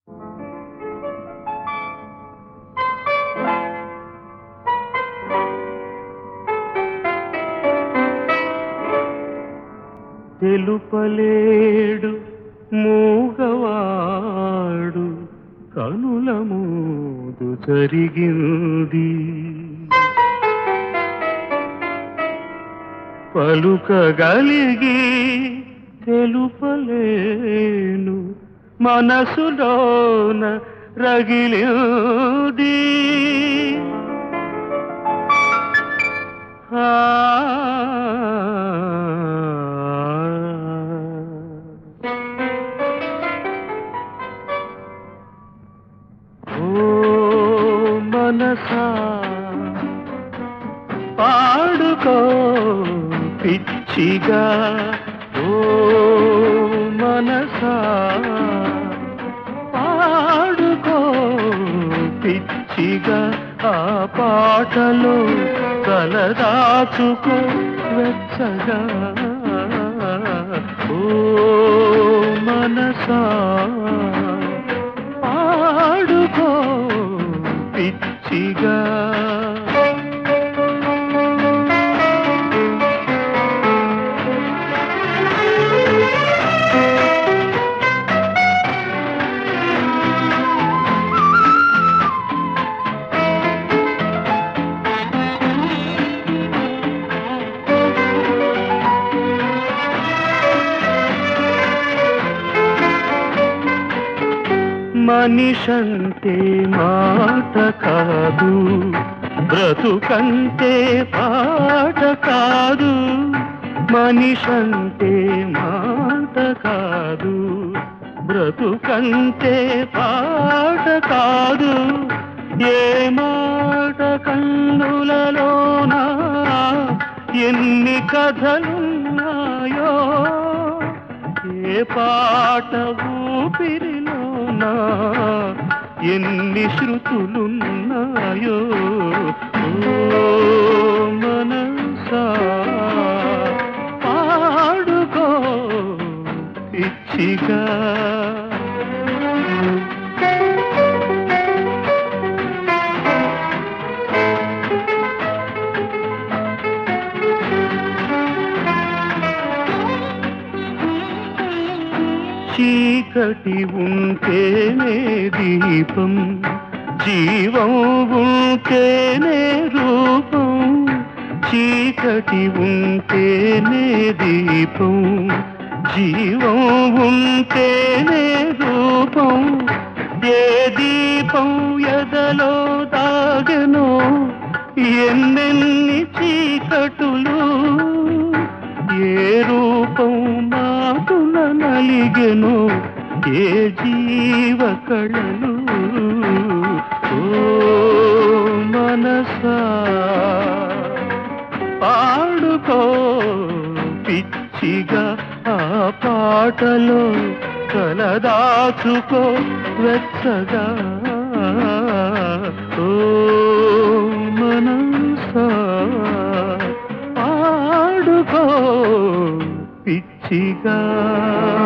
తెలుపలేడు మూగవాడు కనుల మూదు జరిగింది పలుకగలిగి తెలుపలేను మనసులోన రగిలింది ఆ ఓ మనసా పాడుకో పిచ్చిగా ఓ మనసా పాడుకో పిచ్చిగా ఆ పాటలో కలదాచుకో వెచ్చగా ఓ మనసా పాడుకో పిచ్చిగా మనిషంటే మాట కాదు బ్రతుకంటే పాట కాదు మనిషంటే మాట కాదు బ్రతుకంటే పాట కాదు ఏ మాట కన్నులలోనా ఎన్ని కథలున్నాయో ఏ పాట ఊపిరిలోనా ఎన్ని శృతులున్నాయో ఓ మనసా పాడుకో పిచ్చిగా చీకటి ఉంటేనే దీపం జీవం ఉంటేనే రూపం చీకటి ఉంటేనే దీపం జీవం ఉంటేనే రూపం ఏ దీపం ఎదలో దాగనో ఎన్నెన్ని చీకటులు ఏ రూపం మాటున నలిగెను ఏ జీవ కళలు ఓ మనసా పాడుకో పిచ్చిగా ఆ పాటలో కలదాచుకో వెచ్చగా ఓ మనసా పాడుకో పిచ్చిగా